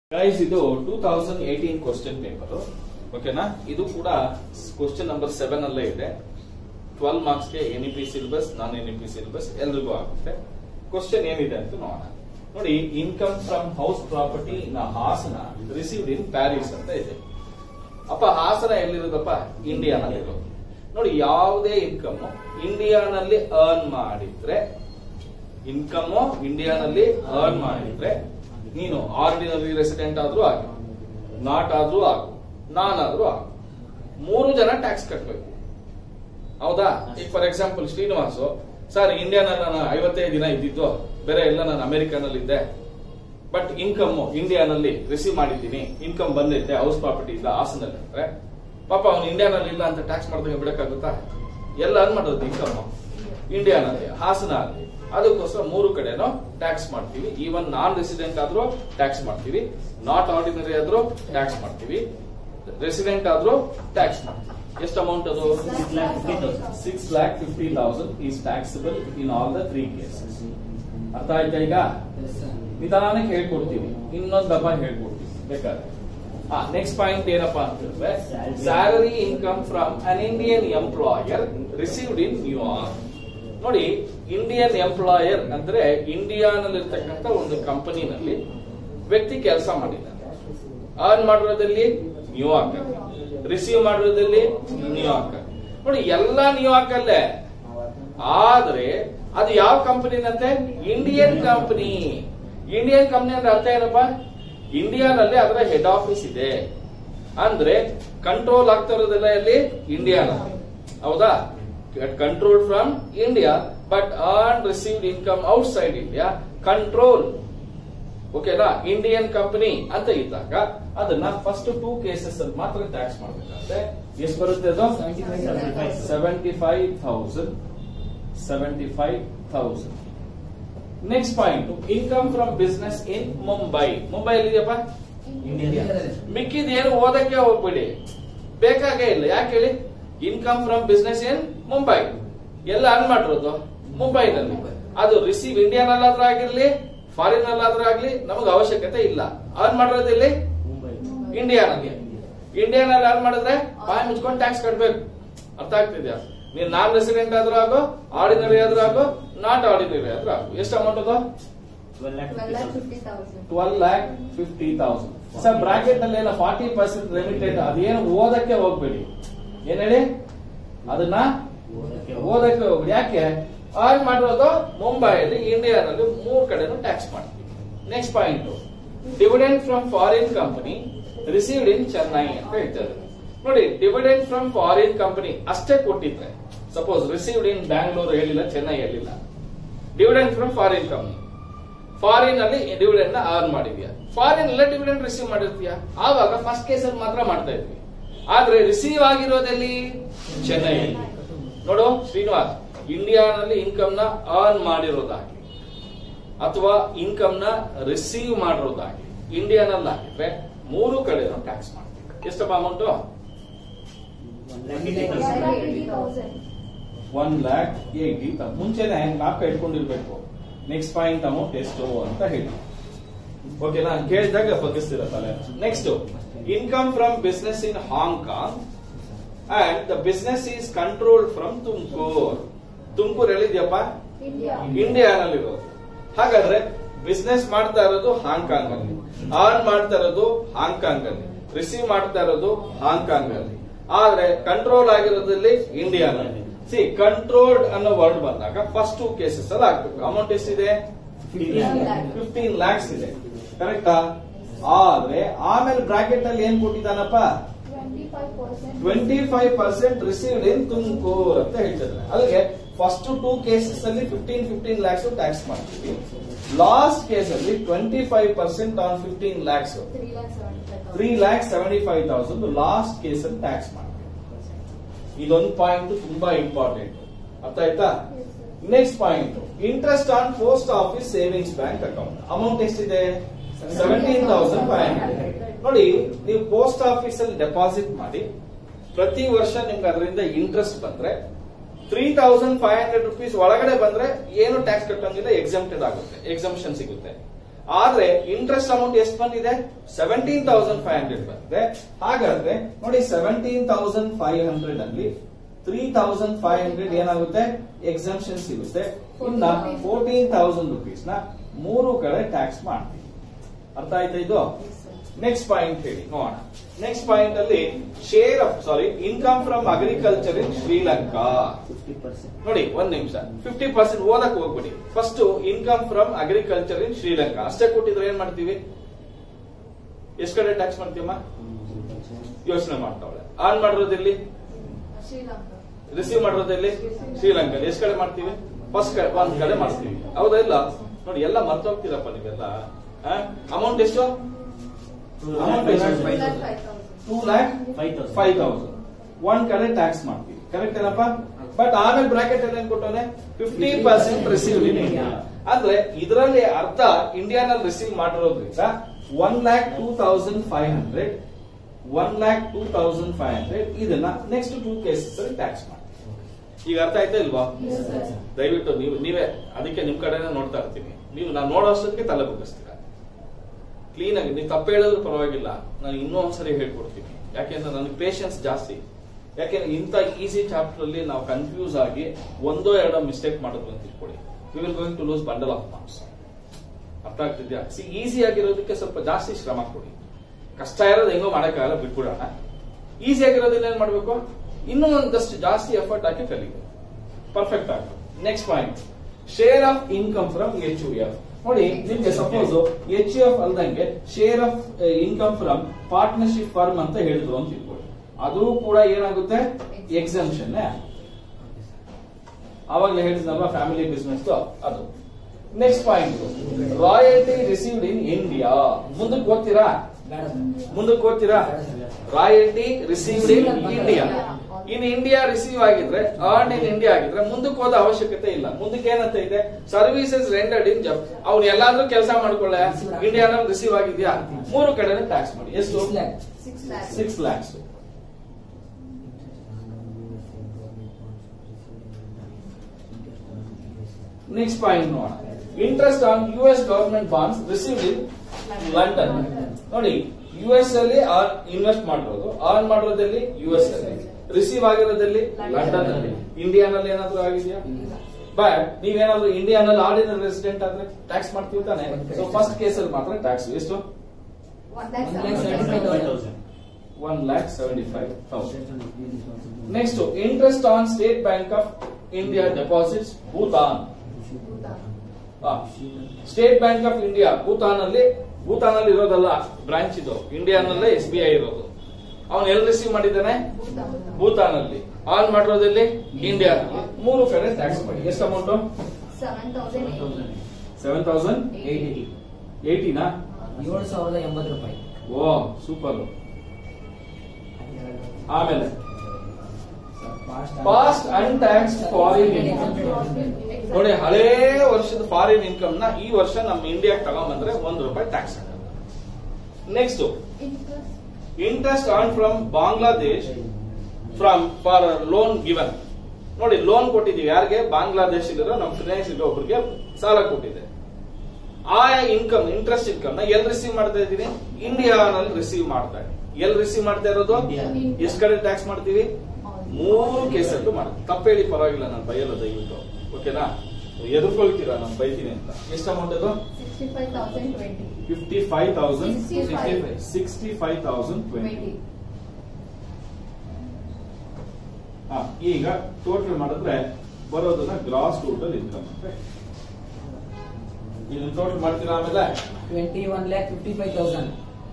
Guys ಇದು two thousand eighteen question paper ಓಕೆನಾ ಇದು ಕೂಡ ಕ್ವಶನ್ ನಂಬರ್ ಸೆವೆನ್ ಅಲ್ಲೇ ಇದೆ ಟ್ವೆಲ್ ಮಾರ್ಕ್ಸ್ ಗೆ N P syllabus non N P syllabus ಎಲ್ರಿಗೂ ಆಗುತ್ತೆ ಕ್ವಶನ್ ಏನಿದೆ ಅಂತ ನೋಡೋಣ ನೋಡಿ income from house property in Hassan received in Paris ಅಂತ ಇದೆ ಅಪ್ಪ ಹಾಸನ ಎಲ್ಲಿರೋದಪ್ಪ ಇಂಡಿಯಾನಲ್ಲಿರೋದು ನೋಡಿ ಯಾವುದೇ ಇನ್ಕಮ್ ಇಂಡಿಯಾನಲ್ಲಿ ಅರ್ನ್ ಮಾಡಿದ್ರೆ ಇನ್ಕಮ್ ಇಂಡಿಯಾನಲ್ಲಿ ಅರ್ನ್ ಮಾಡಿದ್ರೆ ನೀನು ಆರ್ಡಿನರಿ ರೆಸಿಡೆಂಟ್ ಆದ್ರೂ ಆಗಿ ನಾಟ್ ಆದ್ರೂ ಆಗು ನಾನ್ ಆದ್ರೂ ಆಗು ಮೂರು ಜನ ಟ್ಯಾಕ್ಸ್ ಕಟ್ಟಬೇಕು ಹೌದಾ ಈಗ ಫಾರ್ ಎಕ್ಸಾಂಪಲ್ ಶ್ರೀನಿವಾಸು ಸರ್ ಇಂಡಿಯಾನಲ್ಲಿ ನಾನು ಐವತ್ತೈದು ದಿನ ಇದ್ದಿದ್ದು ಬೇರೆ ಎಲ್ಲ ನಾನು ಅಮೆರಿಕನಲ್ಲಿ ಇದ್ದೆ ಬಟ್ ಇನ್ಕಮ್ ಇಂಡಿಯಾನಲ್ಲಿ ರಿಸೀವ್ ಮಾಡಿದ್ದೀನಿ ಇನ್ಕಮ್ ಬಂದೈತೆ ಹೌಸ್ ಪ್ರಾಪರ್ಟಿ ಇಂದ ಹಾಸನಲ್ಲಿ ಅಂದ್ರೆ ಪಾಪ ಅವ್ನು ಇಂಡಿಯಾನಲ್ಲಿ ಇಲ್ಲ ಅಂತ ಟ್ಯಾಕ್ಸ್ ಮಾಡ್ದಂಗೆ ಬಿಡಕ್ಕಾಗುತ್ತಾ ಎಲ್ಲ ಅನ್ ಮಾಡೋದು ಇನ್ಕಮ್ ಇಂಡಿಯಾನಲ್ಲಿ ಹಾಸನ ಅಲ್ಲಿ ಅದಕ್ಕೋಸ್ಕರ ಮೂರು ಕಡೆನೂ ಟ್ಯಾಕ್ಸ್ ಮಾಡ್ತೀವಿ ಈವನ್ ನಾನ್ ರೆಸಿಡೆಂಟ್ ಆದ್ರೂ ಟ್ಯಾಕ್ಸ್ ಮಾಡ್ತೀವಿ ನಾಟ್ ಆರ್ಡಿನರಿ ಆದ್ರೂ ಟ್ಯಾಕ್ಸ್ ಮಾಡ್ತೀವಿ ರೆಸಿಡೆಂಟ್ ಆದ್ರೂ ಟ್ಯಾಕ್ಸ್ ಮಾಡ್ತೀವಿ ಎಷ್ಟು ಅಮೌಂಟ್ ಅದು six lakh fifty thousand is taxable in all the three cases ಅರ್ಥ ಆಯ್ತಾ ಈಗ ನಿಧಾನಕ್ಕೆ ಹೇಳ್ಕೊಡ್ತೀವಿ ಇನ್ನೊಂದು ದಪ್ಪ ಹೇಳ್ಕೊಡ್ತೀವಿ ಬೇಕಾದ್ರೆ ನೆಕ್ಸ್ಟ್ ಪಾಯಿಂಟ್ ಏನಪ್ಪಾ ಅಂತಂದ್ರೆ salary income from an Indian employer received in New York ನೋಡಿ ಇಂಡಿಯನ್ ಎಂಪ್ಲಾಯರ್ ಅಂದ್ರೆ ಇಂಡಿಯಾನಲ್ಲಿರ್ತಕ್ಕಂಥ ಒಂದು ಕಂಪನಿನಲ್ಲಿ ವ್ಯಕ್ತಿ ಕೆಲಸ ಮಾಡಿದ್ದಾನೆ ಅರ್ನ್ ಮಾಡಿರೋದಲ್ಲಿ ನ್ಯೂಯಾರ್ಕ್ ರಿಸೀವ್ ಮಾಡಿರೋದಲ್ಲಿ ನ್ಯೂಯಾರ್ಕ್ ನೋಡಿ ಎಲ್ಲ ನ್ಯೂಯಾರ್ಕ್ ಅಲ್ಲೇ ಆದ್ರೆ ಅದು ಯಾವ ಕಂಪನಿನಂತೆ ಇಂಡಿಯನ್ ಕಂಪನಿ ಇಂಡಿಯನ್ ಕಂಪನಿ ಅಂದ್ರೆ ಅರ್ಥ ಏನಪ್ಪ ಇಂಡಿಯಾನಲ್ಲಿ ಅದರ ಹೆಡ್ ಆಫೀಸ್ ಇದೆ ಅಂದ್ರೆ ಕಂಟ್ರೋಲ್ ಆಗ್ತಾ ಇರೋದೆಲ್ಲ ಎಲ್ಲಿ ಇಂಡಿಯಾನಲ್ಲಿ ಹೌದಾ control from India but earn received income outside India control ಓಕೆನಾ ಇಂಡಿಯನ್ ಕಂಪನಿ ಅಂತ ಇದ್ದಾಗ ಅದನ್ನ ಫಸ್ಟ್ ಟೂ ಕೇಸಸ್ ಅಲ್ಲಿ ಮಾತ್ರ ಟ್ಯಾಕ್ಸ್ ಮಾಡಬೇಕಾದ್ರೆ ಎಷ್ಟು ಬರುತ್ತೆ ಅದು seventy five thousand seventy five thousand next point income from business in Mumbai Mumbai ಇದೆಯಪ್ಪ ಮಿಕ್ಕಿದ ಏನು ಓದಕ್ಕೆ ಹೋಗ್ಬಿಡಿ ಬೇಕಾಗೇ ಇಲ್ಲ ಯಾಕೆ ಹೇಳಿ income from business in Mumbai ಎಲ್ಲ ಅನ್ ಮಾಡಿರೋದು ಮುಂಬೈನಲ್ಲಿ ಅದು ರಿಸೀವ್ ಇಂಡಿಯಾನಲ್ಲಾದ್ರೂ ಆಗಿರ್ಲಿ ಫಾರಿನ್ ಅಲ್ಲಾದ್ರೂ ಆಗ್ಲಿ ನಮಗೆ ಅವಶ್ಯಕತೆ ಇಲ್ಲ ಅರ್ನ್ ಮಾಡಿರೋದಿಲ್ಲಿ ಇಂಡಿಯಾನಲ್ಲಿ ಇಂಡಿಯಾನಲ್ಲಿ ಅರ್ನ್ ಮಾಡಿದ್ರೆ ಬಾಯಿ ಮುಚ್ಕೊಂಡು ಟ್ಯಾಕ್ಸ್ ಕಟ್ಬೇಕು ಅರ್ಥ ಆಗ್ತಿದ್ಯಾ ನೀನ್ ನಾನ್ ರೆಸಿಡೆಂಟ್ ಆದ್ರೂ ಆಗೋ ಆರ್ಡಿನರಿ ಆದ್ರೂ ಆಗೋ ನಾಟ್ ಆರ್ಡಿನರಿ ಆದ್ರೂ ಆಗೋ ಎಷ್ಟು ಅಮೌಂಟ್ ಅದು twelve lakh fifty thousand sir bracket ನಲ್ಲಿ ಏನೋ ಫಾರ್ಟಿ ಪರ್ಸೆಂಟ್ ರೆಮಿಟೆಡ್ ಅದೇನು ಓದಕ್ಕೆ ಹೋಗ್ಬೇಡಿ ಏನ್ ಹೇಳಿ ಅದನ್ನ ಓದಕ್ಕೆ ಹೋಗ್ಬೇಡಿ ಯಾಕೆ ಅರ್ನ್ ಮಾಡಿರೋದು ಮುಂಬೈಯಲ್ಲಿ ಇಂಡಿಯಾನಲ್ಲಿ ಮೂರ್ ಕಡೆನೂ ಟ್ಯಾಕ್ಸ್ ಮಾಡ್ತೀವಿ next point dividend from foreign company received in Chennai ಅಂತ ಹೇಳ್ತಾರೆ ನೋಡಿ ಡಿವಿಡೆಂಡ್ ಫ್ರಮ್ ಫಾರಿನ್ ಕಂಪನಿ ಅಷ್ಟೇ ಕೊಟ್ಟಿದ್ರೆ ಸಪೋಸ್ ರಿಸೀವ್ಡ್ ಇನ್ ಬ್ಯಾಂಗ್ಳೂರ್ ಹೇಳಿಲ್ಲ ಚೆನ್ನೈ ಹೇಳಿಲ್ಲ dividend from foreign company foreign ಅಲ್ಲಿ ಡಿವಿಡೆಂಡ್ ನ ಅರ್ನ್ ಮಾಡಿದ್ಯಾ ಫಾರಿನ್ ಅಲ್ಲೇ ಡಿವಿಡೆಂಡ್ ರಿಸೀವ್ ಮಾಡಿರ್ತೀಯ ಆವಾಗ ಫಸ್ಟ್ ಕೇಸ್ ಅಲ್ಲಿ ಮಾತ್ರ ಮಾಡ್ತಾ ಇದ್ವಿ ಆದ್ರೆ ರಿಸೀವ್ ಆಗಿರೋದಲ್ಲಿ ಚೆನ್ನೈಯಲ್ಲಿ ನೋಡು ಶ್ರೀನಿವಾಸ್ ಇಂಡಿಯಾನಲ್ಲಿ ಇನ್ಕಮ್ ನ ಅರ್ನ್ ಮಾಡಿರೋದಾಗ್ಲಿ ಅಥವಾ ಇನ್ಕಮ್ ನ ರಿಸೀವ್ ಮಾಡಿರೋದಾಗ್ಲಿ ಇಂಡಿಯಾನಲ್ಲಿ ಆಗಿದ್ರೆ ಮೂರು ಕಡೆನೂ ಟ್ಯಾಕ್ಸ್ ಮಾಡ್ಬೇಕು ಎಷ್ಟಪ್ಪ ಅಮೌಂಟ್ ಒನ್ ಲ್ಯಾಕ್ ಏಯ್ಟಿ ಮುಂಚೆನೆ ನಾಲ್ಕು ಇಟ್ಕೊಂಡಿರ್ಬೇಕು ನೆಕ್ಸ್ಟ್ ಪಾಯಿಂಟ್ ಅಮೌಂಟ್ ಎಷ್ಟು ಅಂತ ಹೇಳಿ ಓಕೆನಾ ಕೇಳಿದಾಗ ಬಗ್ಗಿಸ್ತಿರ ತಲೆ next income from business in Hong Kong and the business is controlled from Tumkur Tumakuru ಹೇಳಿದ್ಯಪ್ಪ ಇಂಡಿಯಾನಲ್ಲಿರೋದು ಹಾಗಾದ್ರೆ ಬಿಸ್ನೆಸ್ ಮಾಡ್ತಾ ಇರೋದು ಹಾಂಗ್ಕಾಂಗ್ ಅಲ್ಲಿ ಅರ್ನ್ ಮಾಡ್ತಾ ಇರೋದು ಹಾಂಗ್ಕಾಂಗ್ ಅಲ್ಲಿ ರಿಸೀವ್ ಮಾಡ್ತಾ ಇರೋದು ಹಾಂಗ್ಕಾಂಗ್ ಅಲ್ಲಿ ಆದ್ರೆ ಕಂಟ್ರೋಲ್ ಆಗಿರೋದ್ರಲ್ಲಿ ಇಂಡಿಯಾನಲ್ಲಿ ಸಿ ಕಂಟ್ರೋಲ್ಡ್ ಅನ್ನೋ ವರ್ಡ್ ಬಂದಾಗ ಫಸ್ಟ್ ಟೂ ಕೇಸಸ್ ಅಲ್ಲಿ ಆಗ್ಬೇಕು ಅಮೌಂಟ್ ಎಷ್ಟಿದೆ ಫಿಫ್ಟೀನ್ ಲ್ಯಾಕ್ಸ್ ಇದೆ ಕರೆಕ್ಟಾ ಆದ್ರೆ ಆಮೇಲೆ ಬ್ರಾಕೆಟ್ ಅಲ್ಲಿ ಏನ್ ಕೊಟ್ಟಿದ್ದಾನಪ್ಪ twenty five percent received in Tumkur ಅಂತ ಹೇಳ್ತಿದ್ದಾರೆ ಅಲ್ಲಿಗೆ ಫಸ್ಟ್ ಟೂ ಕೇಸಸ್ ಅಲ್ಲಿ ಫಿಫ್ಟೀನ್ ಫಿಫ್ಟೀನ್ ಲ್ಯಾಕ್ಸ್ ಟ್ಯಾಕ್ಸ್ ಮಾಡ್ತೀವಿ ಲಾಸ್ಟ್ ಕೇಸ್ ಅಲ್ಲಿ twenty five percent on fifteen lakhs three lakh seventy five thousand last case ಅಲ್ಲಿ ಟ್ಯಾಕ್ಸ್ ಮಾಡ್ತೀವಿ ಇದೊಂದು ಪಾಯಿಂಟ್ ತುಂಬಾ ಇಂಪಾರ್ಟೆಂಟ್ ಅರ್ಥ ಆಯ್ತಾ next point interest on post office savings bank account amount ಎಷ್ಟಿದೆ ಸೆವೆಂಟೀನ್ ತೌಸಂಡ್ ಫೈವ್ ಹಂಡ್ರೆಡ್ ನೋಡಿ ನೀವು ಪೋಸ್ಟ್ ಆಫೀಸ್ ಅಲ್ಲಿ ಡೆಪಾಸಿಟ್ ಮಾಡಿ ಪ್ರತಿ ವರ್ಷ ನಿಮ್ಗೆ ಅದರಿಂದ ಇಂಟ್ರೆಸ್ಟ್ ಬಂದ್ರೆ three thousand five hundred rupees ಒಳಗಡೆ ಬಂದ್ರೆ ಏನು ಟ್ಯಾಕ್ಸ್ ಕಟ್ಟಂಗಿಲ್ಲ ಎಕ್ಸಮ್ಟೆಡ್ ಆಗುತ್ತೆ ಎಕ್ಸಮ್ಷನ್ ಸಿಗುತ್ತೆ ಆದ್ರೆ ಇಂಟ್ರೆಸ್ಟ್ ಅಮೌಂಟ್ ಎಷ್ಟು ಬಂದಿದೆ ಸೆವೆಂಟೀನ್ ತೌಸಂಡ್ ಫೈವ್ ಹಂಡ್ರೆಡ್ ಬಂದಿದೆ ಹಾಗಾದ್ರೆ ನೋಡಿ ಸೆವೆಂಟೀನ್ ತೌಸಂಡ್ ಫೈವ್ ಹಂಡ್ರೆಡ್ ಅಲ್ಲಿ ತ್ರೀ ತೌಸಂಡ್ ಫೈವ್ ಹಂಡ್ರೆಡ್ ಏನಾಗುತ್ತೆ ಎಕ್ಸಂಪ್ಷನ್ ಸಿಗುತ್ತೆ ಇನ್ನ ಫೋರ್ಟೀನ್ ತೌಸಂಡ್ ರುಪೀಸ್ ನ ಮೂರು ಕಡೆ ಟ್ಯಾಕ್ಸ್ ಮಾಡ್ತೀವಿ ಅರ್ಥ ಆಯ್ತಾ ಇದು ನೆಕ್ಸ್ಟ್ ಪಾಯಿಂಟ್ ಹೇಳಿ ನೋಡೋಣ ನೆಕ್ಸ್ಟ್ ಪಾಯಿಂಟ್ ಅಲ್ಲಿ share of sorry income from agriculture in Sri Lanka ನೋಡಿ ಒಂದ್ ನಿಮಿಷ ಫಿಫ್ಟಿ ಪರ್ಸೆಂಟ್ ಓದಕ್ ಹೋಗ್ಬಿಡಿ first income from agriculture in Sri Lanka ಅಷ್ಟೇ ಕೊಟ್ಟಿದ್ರೆ ಏನ್ ಮಾಡ್ತೀವಿ ಎಷ್ಟ್ ಕಡೆ ಟ್ಯಾಕ್ಸ್ ಮಾಡ್ತೀವಮ್ಮ ಯೋಚನೆ ಮಾಡ್ತಾವಳೆ ಆನ್ ಮಾಡಿರೋದಿಲ್ಲಿ ಶ್ರೀಲಂಕಾ ರಿಸೀವ್ ಮಾಡಿರೋದಿಲ್ಲಿ ಶ್ರೀಲಂಕಾ ಎಷ್ಟ್ ಕಡೆ ಮಾಡ್ತೀವಿ ಫಸ್ಟ್ ಕಡೆ ಒಂದ್ ಕಡೆ ಮಾಡ್ತೀವಿ ಹೌದಾ ಇಲ್ಲ ನೋಡಿ ಎಲ್ಲ ಮರ್ತೋಗ್ತೀರಪ್ಪ ನೀವೆಲ್ಲ ಅಮೌಂಟ್ ಎಷ್ಟು ಅಮೌಂಟ್ ಎಷ್ಟು two lakh five thousand one ಕಡೆ ಟ್ಯಾಕ್ಸ್ ಮಾಡ್ತೀವಿ ಕರೆಕ್ಟ್ ಏನಪ್ಪ ಬಟ್ ಆಮೇಲೆ ಬ್ರಾಕೆಟ್ ಅಲ್ಲಿ ಏನ್ ಕೊಟ್ಟವನೆ fifty percent receive in India ಅಂದ್ರೆ ಇದರಲ್ಲಿ ಅರ್ಧ ಇಂಡಿಯಾನಲ್ಲಿ ರಿಸೀವ್ ಮಾಡಿರೋದ್ರಿಂದ one lakh two thousand five hundred one lakh two thousand five hundred ಇದನ್ನ ನೆಕ್ಸ್ಟ್ ಟೂ ಕೇಸಸ್ ಅಲ್ಲಿ ಟ್ಯಾಕ್ಸ್ ಮಾಡಿ ಈಗ ಅರ್ಥ ಆಯ್ತಾ ಇಲ್ವಾ Yes, sir. ದಯವಿಟ್ಟು ನೀವು ನೀವೇ ಅದಕ್ಕೆ ನಿಮ್ ಕಡೆನೇ ನೋಡ್ತಾ ಇರ್ತೀನಿ ನೀವು ನಾನು ನೋಡೋಷ್ಟಕ್ಕೆ ತಲೆ ಬಗ್ಗಿಸ್ತೀರಾ ಕ್ಲೀನ್ ಆಗಿ ನೀವು ತಪ್ಪು ಹೇಳಿದ್ರು ಪರವಾಗಿಲ್ಲ ನಾನು ಇನ್ನೂ ಒಂದ್ಸರಿ ಹೇಳ್ಕೊಡ್ತೀನಿ ಯಾಕೆಂದ್ರೆ ನನಗೆ ಪೇಷನ್ಸ್ ಜಾಸ್ತಿ ಯಾಕೆಂದ್ರೆ ಇಂಥ ಈಸಿ ಚಾಪ್ಟರ್ ಅಲ್ಲಿ ನಾವು ಕನ್ಫ್ಯೂಸ್ ಆಗಿ ಒಂದೋ ಎರಡೋ ಮಿಸ್ಟೇಕ್ ಮಾಡಿದ್ವಿ ಅಂತ ಇಟ್ಕೊಳ್ಳಿ we will going to lose bundle of marks ಅರ್ಥ ಆಗ್ತಿದ್ಯಾ ಸಿ ಈಸಿ ಆಗಿರೋದಕ್ಕೆ ಸ್ವಲ್ಪ ಜಾಸ್ತಿ ಶ್ರಮ ಕೊಡಿ ಕಷ್ಟ ಇರೋದು ಹೆಂಗೋ ಮಾಡಕ್ಕಾಗಲ್ಲ ಬಿಟ್ಬಿಡೋಣ ಈಸಿ ಆಗಿರೋದನ್ನ ಏನ್ ಮಾಡ್ಬೇಕು ಇನ್ನೂ ಒಂದಷ್ಟು ಜಾಸ್ತಿ ಎಫರ್ಟ್ ಹಾಕಿ ಕಲಿಬೇಕು ಪರ್ಫೆಕ್ಟ್ ಆಗ next point share of income from H U F ನೋಡಿ ನಿಮ್ಗೆ ಸಪೋಸ್ ಎಚ್ ಯು ಎಫ್ ಅಲ್ದಂಗೆ share of income from partnership firm ಅಂತ ಹೇಳಿದ್ರು ಅಂತ ಇಟ್ಕೊಳ್ಳಿ ಅದು ಕೂಡ ಏನಾಗುತ್ತೆ ಎಕ್ಸಂಪ್ಷನ್ ಅವಾಗಲೇ ಹೇಳಿದ್ನಲ್ವಾ ಫ್ಯಾಮಿಲಿ ಬಿಸ್ನೆಸ್ ಅದು next point royalty received in India ಮುಂದಕ್ಕೆ ಓದ್ತೀರಾ ಮುಂದಕ್ಕೆ ಓದ್ತೀರಾ royalty received in India in India received ಆಗಿದ್ರೆ ಅರ್ನ್ ಇನ್ ಇಂಡಿಯಾ ಆಗಿದ್ರೆ ಮುಂದಕ್ಕೆ ಹೋದ ಅವಶ್ಯಕತೆ ಇಲ್ಲ ಮುಂದಕ್ಕೆ ಏನಂತ ಇದೆ ಸರ್ವಿಸಸ್ ರೆಂಡರ್ಡ್ ಇನ್ ಜಬ್ ಅವ್ನು ಎಲ್ಲಾದ್ರೂ ಕೆಲಸ ಮಾಡ್ಕೊಳ್ಳೆ ಇಂಡಿಯಾನಲ್ಲಿ ರಿಸೀವ್ ಆಗಿದ್ಯಾ ಮೂರು ಕಡೆ ಟ್ಯಾಕ್ಸ್ ಮಾಡಿ ಎಷ್ಟು six lakhs six lakhs next point ನೋಡೋಣ interest on U S government bonds received in London ನೋಡಿ ಯು ಎಸ್ ಅಲ್ಲಿ ಇನ್ವೆಸ್ಟ್ ಮಾಡಿರೋದು ಆನ್ ಮಾಡಿರೋದಲ್ಲಿ ಯು ಎಸ್ ಅಲ್ಲಿ ರಿಸೀವ್ ಆಗಿರೋದಲ್ಲಿ ಲಂಡನ್ ಅಲ್ಲಿ ಇಂಡಿಯಾನಲ್ಲಿ ಏನಾದ್ರು ಆಗಿದೆಯಾ ಬಟ್ ನೀವೇನಾದ್ರೂ ಇಂಡಿಯಾನಲ್ಲಿ ಆರ್ಡಿನರಿ ರೆಸಿಡೆಂಟ್ ಆದ್ರೆ ಟ್ಯಾಕ್ಸ್ ಮಾಡ್ತೀವಿ ತಾನೆ ಸೊ ಫಸ್ಟ್ ಕೇಸಲ್ಲಿ ಮಾತ್ರ ಟ್ಯಾಕ್ಸ್ ಎಷ್ಟು one lakh one lakh seventy five thousand next interest on State Bank of India deposits Bhutan state Bank of India Bhutan ಅಲ್ಲಿ ಭೂತಾನ್ ಅಲ್ಲಿ ಇರೋದಲ್ಲ ಬ್ರಾಂಚ್ ಇದು ಇಂಡಿಯಾನಲ್ಲೇ ಎಸ್ ಬಿ ಐ ಇರೋದು ಅವನು ಎಲ್ಲಿ ರಿಸೀವ್ ಮಾಡಿದ್ದಾನೆ ಭೂತಾನ್ ಅಲ್ಲಿ ಆನ್ ಮಾಡಿರೋದಲ್ಲಿ ಇಂಡಿಯಾ ಮೂರು ಕಡೆ ಟ್ಯಾಕ್ಸ್ ಮಾಡಿ ಎಷ್ಟು amount seven thousand seven thousand ಏಯ್ಟಿನಾ ಏಳು ಸಾವಿರದ ಎಂಬತ್ತು ರೂಪಾಯಿ ಓ ಸೂಪರ್ ಆಮೇಲೆ past on tax foreign income ನೋಡಿ ಹಳೇ ವರ್ಷದ ಫಾರಿನ್ ಇನ್ಕಮ್ ನ ಈ ವರ್ಷ ನಮ್ಮ ಇಂಡಿಯಾಗೆ ತಗೊಂಬಂದ್ರೆ ಒಂದ್ ರೂಪಾಯಿ ಟ್ಯಾಕ್ಸ್ ಹಾಕಲ್ಲ next interest on from Bangladesh from for loan given ನೋಡಿ ಲೋನ್ ಕೊಟ್ಟಿದೀವಿ ಯಾರಿಗೆ ಬಾಂಗ್ಲಾದೇಶದಲ್ಲಿರೋ ನಮ್ಮ ಫಿನಾನ್ಸ್ ಒಬ್ರಿಗೆ ಸಾಲ ಕೊಟ್ಟಿದೆ ಆ ಇನ್ಕಮ್ ಇಂಟ್ರೆಸ್ಟ್ ಇನ್ಕಮ್ ನ ಎಲ್ಲಿ ರಿಸೀವ್ ಮಾಡ್ತಾ ಇದ್ದೀನಿ ಇಂಡಿಯಾನಲ್ಲಿ ರಿಸೀವ್ ಮಾಡ್ತಾ ಇದ್ದೀನಿ ಎಲ್ಲಿ ರಿಸೀವ್ ಮಾಡ್ತಾ ಇರೋದು India. ಎಷ್ಟು ಕಡೆ ಟ್ಯಾಕ್ಸ್ ಮಾಡ್ತೀವಿ ಮೂರು ಕೇಸಲ್ಲೂ ಮಾಡ್ತೀವಿ ತಪ್ಪೇಳಿ ಪರವಾಗಿಲ್ಲ ನಾನು ಬೈಯಲ್ಲ ದಯವಿಟ್ಟು ಓಕೆನಾ ಎದುರ್ಕೊಳ್ತೀರಾ ನಾನು ಬೈತೀನಿ ಅಂತ ಎಷ್ಟು ಅಮೌಂಟ್ ಅದು sixty five thousand twenty fifty five thousand 65. Sixty five thousand twenty twenty ಈಗ ಟೋಟಲ್ ಮಾಡಿದ್ರೆ ಬರೋದನ್ನ ಗ್ರಾಸ್ ಟೋಟಲ್ ಇನ್ಕಮ್ ಅಂತ ಇದನ್ನ ಟೋಟಲ್ ಮಾಡ್ತೀರಾ ಆಮೇಲೆ twenty one lakh fifty five thousand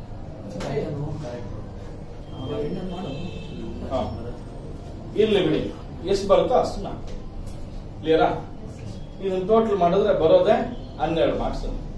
ಹಾ. ಇರ್ಲಿ ಬಿಡಿ ಎಷ್ಟು ಬರುತ್ತೋ ಅಷ್ಟು ಕ್ಲಿಯರಾ ಇದನ್ನ ಟೋಟಲ್ ಮಾಡಿದ್ರೆ ಬರೋದೇ ಹನ್ನೆರಡು ಮಾರ್ಕ್ಸ್